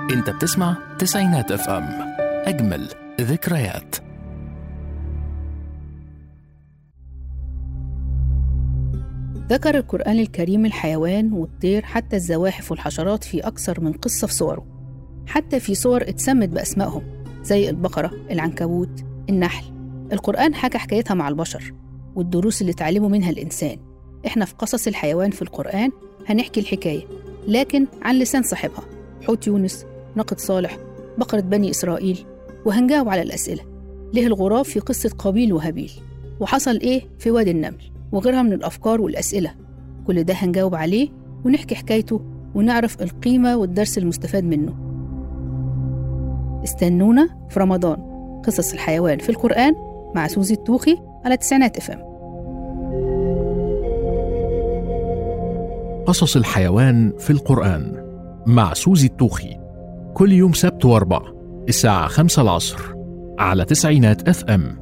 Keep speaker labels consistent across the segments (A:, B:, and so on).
A: انت بتسمع تسعينات اف ام اجمل ذكريات
B: ذكر القرآن الكريم الحيوان والطير حتى الزواحف والحشرات في أكثر من قصة في صوره حتى في صور اتسمت بأسمائهم زي البقرة العنكبوت النحل القرآن حكى حكايتها مع البشر والدروس اللي اتعلموا منها الإنسان إحنا في قصص الحيوان في القرآن هنحكي الحكاية لكن عن لسان صاحبها حوت يونس ناقة صالح بقرة بني إسرائيل وهنجاوب على الأسئلة ليه الغراب في قصة قابيل وهابيل وحصل إيه في وادي النمل وغيرها من الأفكار والأسئلة كل ده هنجاوب عليه ونحكي حكايته ونعرف القيمة والدرس المستفاد منه استنونا في رمضان قصص الحيوان في القرآن مع سوزي التوخي على تسعينات افهم
A: قصص الحيوان في القرآن مع سوزي التوخي كل يوم سبت واربع الساعة خمسة العصر على تسعينات اف ام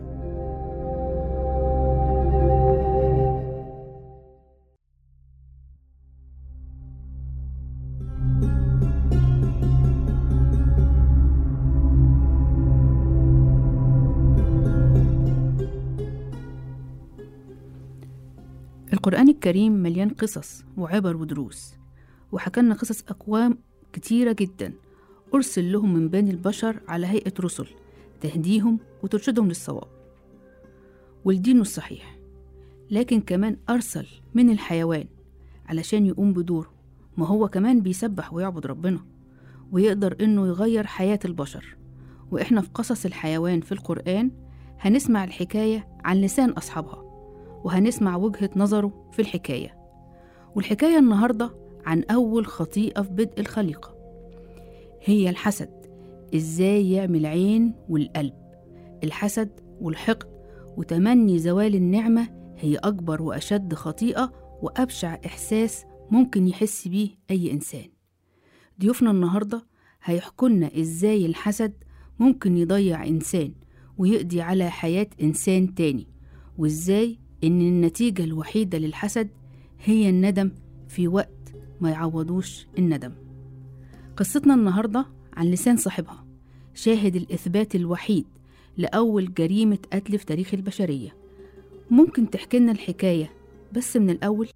B: القرآن الكريم مليان قصص وعبر ودروس وحكلنا قصص أقوام كتيرة جدا أرسل لهم من بين البشر على هيئة رسل تهديهم وترشدهم للصواب والدين الصحيح لكن كمان أرسل من الحيوان علشان يقوم بدوره ما هو كمان بيسبح ويعبد ربنا ويقدر إنه يغير حياة البشر وإحنا في قصص الحيوان في القرآن هنسمع الحكاية عن لسان أصحابها وهنسمع وجهة نظره في الحكاية والحكاية النهاردة عن أول خطيئة في بدء الخليقة هي الحسد إزاي يعمل عين والقلب الحسد والحقد وتمني زوال النعمة هي أكبر وأشد خطيئة وأبشع إحساس ممكن يحس بيه أي إنسان ضيوفنا النهاردة هيحكولنا إزاي الحسد ممكن يضيع إنسان ويقضي على حياة إنسان تاني وإزاي إن النتيجة الوحيدة للحسد هي الندم في وقت ما يعوضوش الندم قصتنا النهاردة عن لسان صاحبها شاهد الإثبات الوحيد لأول جريمة قتل في تاريخ البشرية ممكن تحكي لنا الحكاية بس من الأول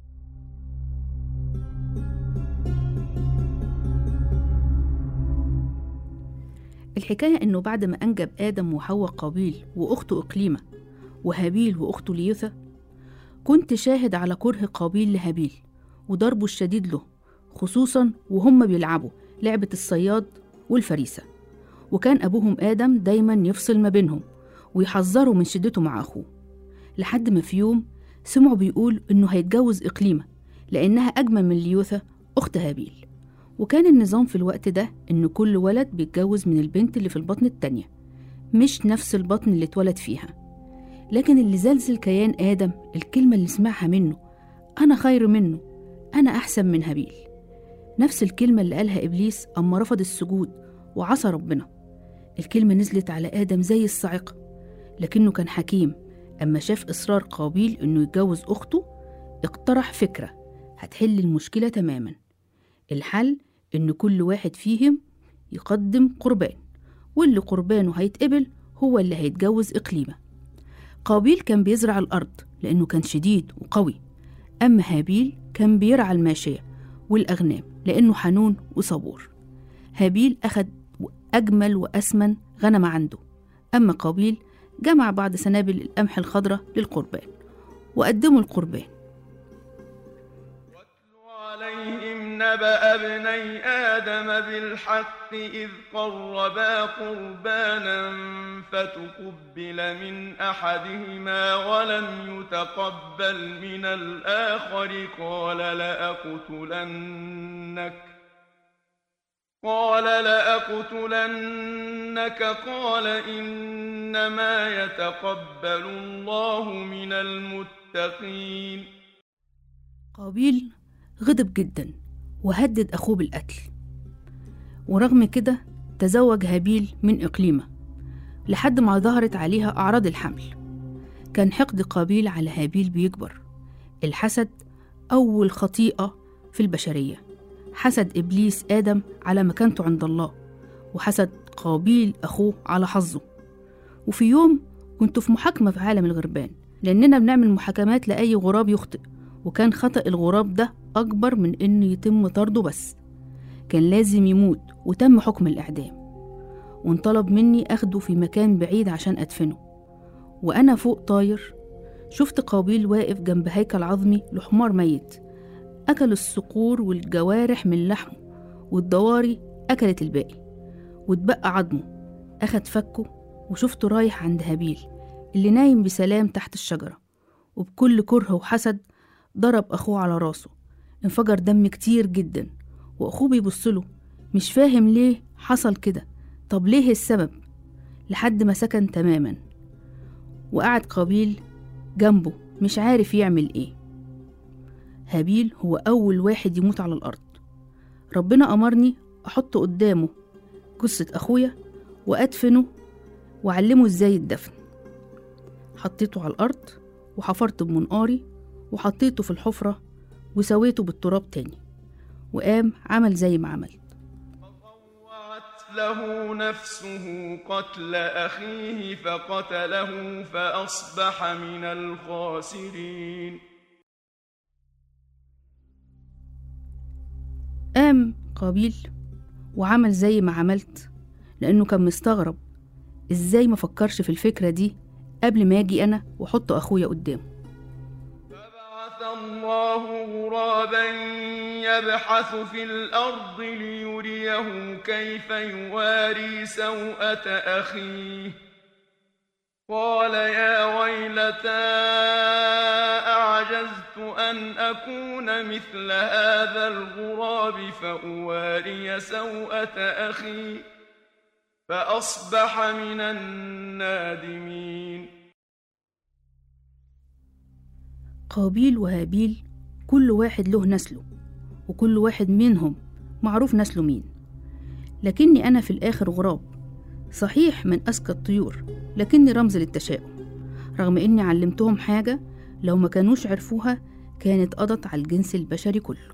B: الحكاية إنه بعد ما أنجب آدم وحواء قابيل وأخته إقليمة وهابيل وأخته ليوثا كنت شاهد على كره قابيل لهابيل وضربه الشديد له خصوصا وهم بيلعبوا لعبة الصياد والفريسة وكان أبوهم آدم دايما يفصل ما بينهم ويحذره من شدته مع أخوه لحد ما في يوم سمعوا بيقول إنه هيتجوز إقليمة لأنها أجمل من ليوثا أخت هابيل وكان النظام في الوقت ده إن كل ولد بيتجوز من البنت اللي في البطن التانية مش نفس البطن اللي اتولد فيها لكن اللي زلزل كيان آدم الكلمة اللي سمعها منه أنا خير منه أنا أحسن من هابيل نفس الكلمة اللي قالها إبليس أما رفض السجود وعصى ربنا الكلمة نزلت على آدم زي الصاعقة لكنه كان حكيم أما شاف إصرار قابيل إنه يتجوز أخته اقترح فكرة هتحل المشكلة تماما الحل إن كل واحد فيهم يقدم قربان واللي قربانه هيتقبل هو اللي هيتجوز إقليمة قابيل كان بيزرع الأرض لأنه كان شديد وقوي أما هابيل كان بيرعى الماشية والأغنام لأنه حنون وصبور هابيل أخد أجمل وأسمن غنم عنده أما قابيل جمع بعض سنابل القمح الخضراء للقربان وقدموا القربان
C: واتل عليهم نبأ ابني آدم بالحق إذ قربا قربانا فتقبل من أحدهما ولم يتقبل من الآخر قال لأقتلنك قال لأقتلنك قال إنما يتقبل الله من المتقين
B: قابيل غضب جدا وهدد أخوه بالقتل ورغم كده تزوج هابيل من إقليمة لحد ما ظهرت عليها أعراض الحمل كان حقد قابيل على هابيل بيكبر الحسد أول خطيئة في البشرية حسد إبليس آدم على مكانته عند الله وحسد قابيل أخوه على حظه وفي يوم كنت في محاكمة في عالم الغربان لأننا بنعمل محاكمات لأي غراب يخطئ وكان خطأ الغراب ده أكبر من إنه يتم طرده بس كان لازم يموت وتم حكم الإعدام وانطلب مني أخده في مكان بعيد عشان أدفنه وأنا فوق طاير شفت قابيل واقف جنب هيكل عظمي لحمار ميت أكل الصقور والجوارح من لحمه والضواري أكلت الباقي واتبقى عظمه أخد فكه وشفته رايح عند هابيل اللي نايم بسلام تحت الشجرة وبكل كره وحسد ضرب أخوه على راسه انفجر دم كتير جدا وأخوه بيبصله مش فاهم ليه حصل كده طب ليه السبب لحد ما سكن تماما وقعد قابيل جنبه مش عارف يعمل ايه هابيل هو أول واحد يموت على الأرض ربنا أمرني أحط قدامه جثة أخويا وأدفنه وأعلمه إزاي الدفن حطيته على الأرض وحفرت بمنقاري وحطيته في الحفرة وسويته بالتراب تاني وقام عمل زي ما عمل
C: فطوعت له نفسه قتل أخيه فقتله فأصبح من الخاسرين
B: قام قابيل وعمل زي ما عملت لأنه كان مستغرب إزاي ما فكرش في الفكرة دي قبل ما أجي أنا وأحط أخويا قدامه
C: فبعث الله غرابا يبحث في الأرض ليريه كيف يواري سوءة أخيه قال يا ويلتى أعجزت أن أكون مثل هذا الغراب فأواري سوءة أخي فأصبح من النادمين
B: قابيل وهابيل كل واحد له نسله وكل واحد منهم معروف نسله مين لكني أنا في الآخر غراب صحيح من أذكى الطيور لكني رمز للتشاؤم رغم إني علمتهم حاجة لو ما كانوش عرفوها كانت قضت على الجنس البشري كله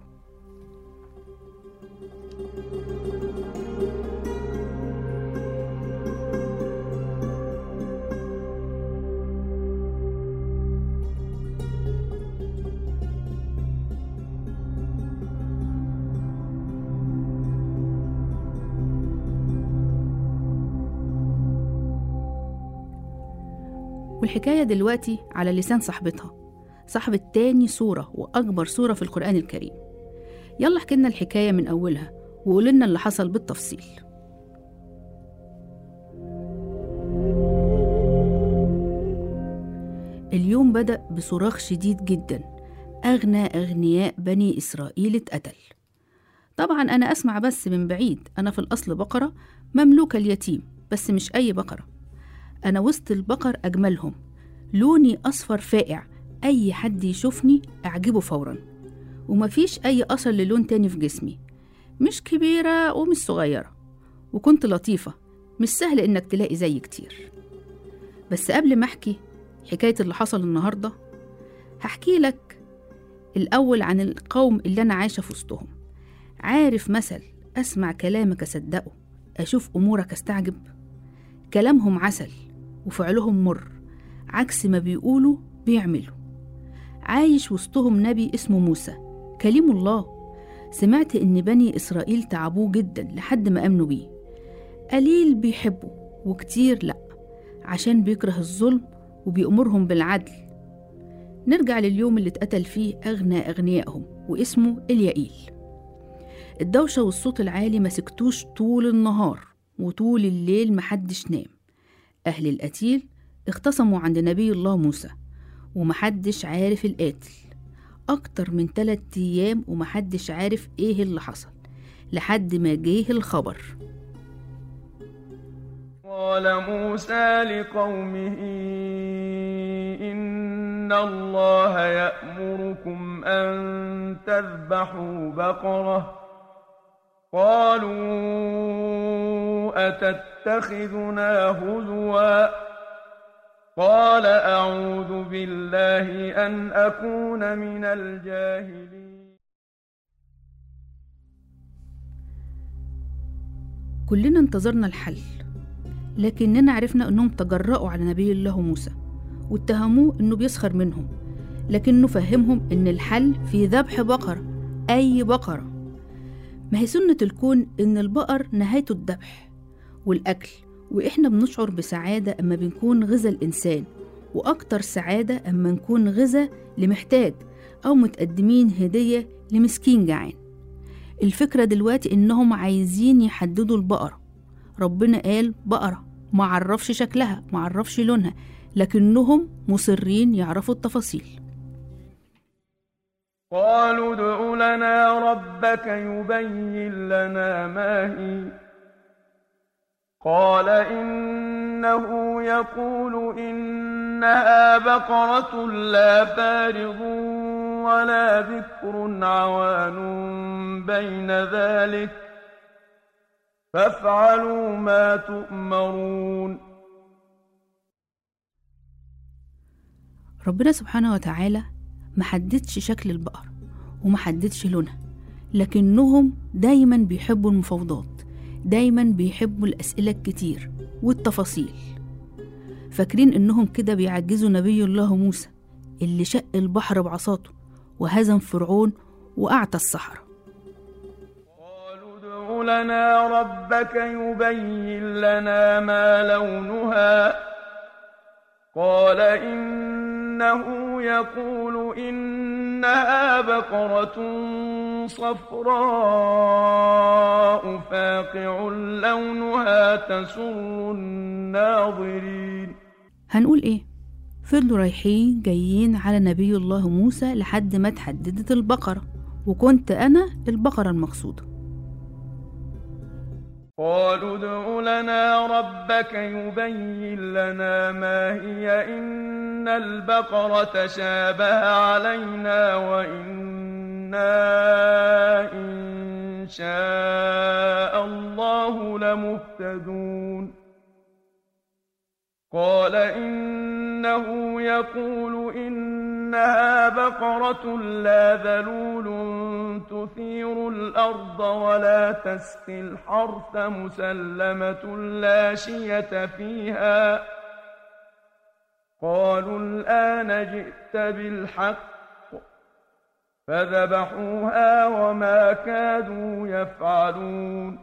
B: والحكاية دلوقتي على لسان صاحبتها صاحبة تاني سورة وأكبر سورة في القرآن الكريم يلا احكي لنا الحكاية من أولها وقول لنا اللي حصل بالتفصيل اليوم بدأ بصراخ شديد جدا أغنى أغنياء بني إسرائيل اتقتل طبعا أنا أسمع بس من بعيد أنا في الأصل بقرة مملوكة اليتيم بس مش أي بقرة أنا وسط البقر أجملهم لوني أصفر فاقع أي حد يشوفني أعجبه فورا ومفيش أي أثر للون تاني في جسمي مش كبيرة ومش صغيرة وكنت لطيفة مش سهل إنك تلاقي زي كتير بس قبل ما أحكي حكاية اللي حصل النهاردة هحكي لك الأول عن القوم اللي أنا عايشة في وسطهم عارف مثل أسمع كلامك أصدقه أشوف أمورك أستعجب كلامهم عسل وفعلهم مر عكس ما بيقولوا بيعملوا عايش وسطهم نبي اسمه موسى كليم الله سمعت إن بني إسرائيل تعبوه جدا لحد ما آمنوا بيه قليل بيحبوا وكتير لأ عشان بيكره الظلم وبيأمرهم بالعدل نرجع لليوم اللي اتقتل فيه أغنى أغنيائهم واسمه اليائيل الدوشة والصوت العالي ما سكتوش طول النهار وطول الليل محدش نام أهل القتيل اختصموا عند نبي الله موسى ومحدش عارف القاتل أكتر من تلات أيام ومحدش عارف إيه اللي حصل لحد ما جه الخبر
C: قال موسى لقومه إن الله يأمركم أن تذبحوا بقرة قالوا أتتخذنا هزوا قال أعوذ بالله أن أكون من الجاهلين
B: كلنا انتظرنا الحل لكننا عرفنا انهم تجرأوا على نبي الله موسى واتهموه انه بيسخر منهم لكنه فهمهم ان الحل في ذبح بقرة اي بقرة ما هي سنة الكون ان البقر نهايته الذبح والاكل واحنا بنشعر بسعادة اما بنكون غذا الانسان واكتر سعادة اما نكون غذا لمحتاج او متقدمين هدية لمسكين جعان الفكرة دلوقتي إنهم عايزين يحددوا البقرة ربنا قال بقرة معرفش شكلها معرفش لونها لكنهم مصرين يعرفوا التفاصيل
C: قالوا ادع لنا ربك يبين لنا ما هي قال إنه يقول إنها بقرة لا فارض ولا بكر عوان بين ذلك فافعلوا ما تؤمرون
B: ربنا سبحانه وتعالى محددش شكل البقر ومحددش لونها لكنهم دايما بيحبوا المفاوضات دايما بيحبوا الأسئلة الكتير والتفاصيل فاكرين إنهم كده بيعجزوا نبي الله موسى اللي شق البحر بعصاته وهزم فرعون وأعتى الصحراء
C: قالوا ادع لنا ربك يبين لنا ما لونها قال إنه يقول إنها بقرة صفراء فاقع لونها تسر الناظرين
B: هنقول إيه؟ فضلوا رايحين جايين على نبي الله موسى لحد ما اتحددت البقرة وكنت أنا البقرة المقصودة
C: قالوا ادع لنا ربك يبين لنا ما هي إن البقرة شابه علينا وإنا إن شاء الله لمهتدون قال إنه يقول إنها بقرة لا ذلول تثير الأرض ولا تسقي الحرث مسلمة لا شية فيها قالوا الآن جئت بالحق فذبحوها وما كادوا يفعلون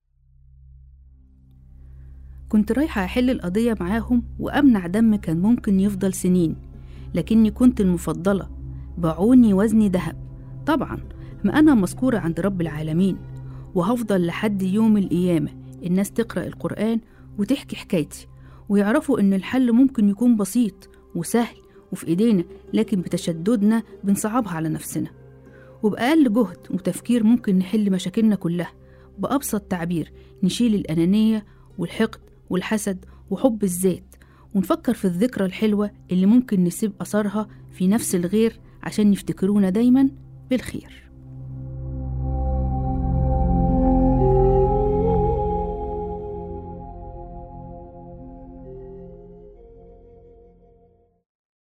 B: كنت رايحة أحل القضية معاهم وأمنع دم كان ممكن يفضل سنين لكني كنت المفضلة باعوني وزني ذهب طبعا ما أنا مذكورة عند رب العالمين وهفضل لحد يوم القيامة الناس تقرأ القرآن وتحكي حكايتي ويعرفوا إن الحل ممكن يكون بسيط وسهل وفي إيدينا لكن بتشددنا بنصعبها على نفسنا وبأقل جهد وتفكير ممكن نحل مشاكلنا كلها بأبسط تعبير نشيل الأنانية والحقد والحسد وحب الذات ونفكر في الذكرى الحلوة اللي ممكن نسيب أثرها في نفس الغير عشان يفتكرونا دايما بالخير